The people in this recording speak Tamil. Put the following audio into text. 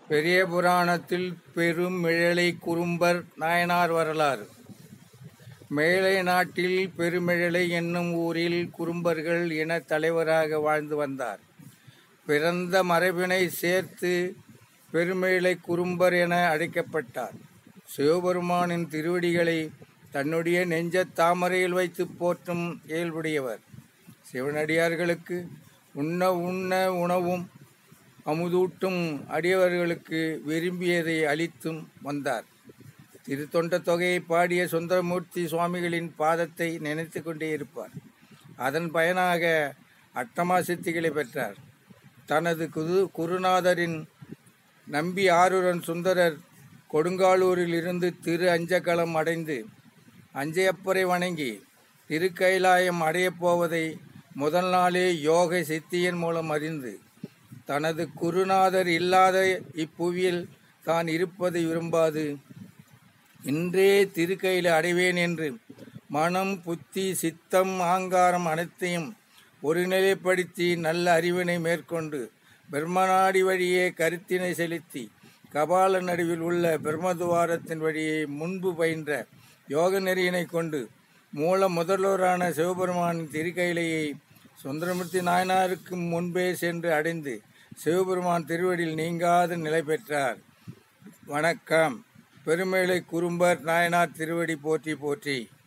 பெரிய புராணத்தில் பெரும் மிழலை குறும்பர் நாயனார் வரலாறு மேலை நாட்டில் பெருமிழலை என்னும் ஊரில் குறும்பர்கள் இன தலைவராக வாழ்ந்து வந்தார் பிறந்த மரபினை சேர்த்து பெருமிழலை குறும்பர் என அழைக்கப்பட்டார் சிவபெருமானின் திருவடிகளை தன்னுடைய நெஞ்ச தாமரையில் வைத்து போற்றும் இயல்புடையவர் சிவனடியார்களுக்கு உண்ண உண்ண உணவும் அமுதூட்டும் அடியவர்களுக்கு விரும்பியதை அளித்தும் வந்தார் திருத்தொண்ட தொகையை பாடிய சுந்தரமூர்த்தி சுவாமிகளின் பாதத்தை நினைத்து கொண்டே இருப்பார் அதன் பயனாக அட்டமா சித்திகளை பெற்றார் தனது குரு குருநாதரின் நம்பி ஆரூரன் சுந்தரர் கொடுங்காலூரில் இருந்து திரு அஞ்சக்களம் அடைந்து அஞ்சையப்பரை வணங்கி திருக்கைலாயம் அடையப் போவதை முதல் நாளே யோக சித்தியின் மூலம் அறிந்து தனது குருநாதர் இல்லாத இப்புவியில் தான் இருப்பதை விரும்பாது இன்றே திருக்கையில் அடைவேன் என்று மனம் புத்தி சித்தம் ஆங்காரம் அனைத்தையும் ஒருநிலைப்படுத்தி நல்ல அறிவினை மேற்கொண்டு பிரம்மநாடி வழியே கருத்தினை செலுத்தி கபால நடுவில் உள்ள பிரம்மதுவாரத்தின் வழியே முன்பு பயின்ற யோக நெறியினை கொண்டு மூல முதல்வரான சிவபெருமானின் திருக்கையிலையை சுந்தரமூர்த்தி நாயனாருக்கு முன்பே சென்று அடைந்து சிவபெருமான் திருவடியில் நீங்காத நிலை பெற்றார் வணக்கம் பெருமேலை குறும்பர் நாயனார் திருவடி போற்றி போற்றி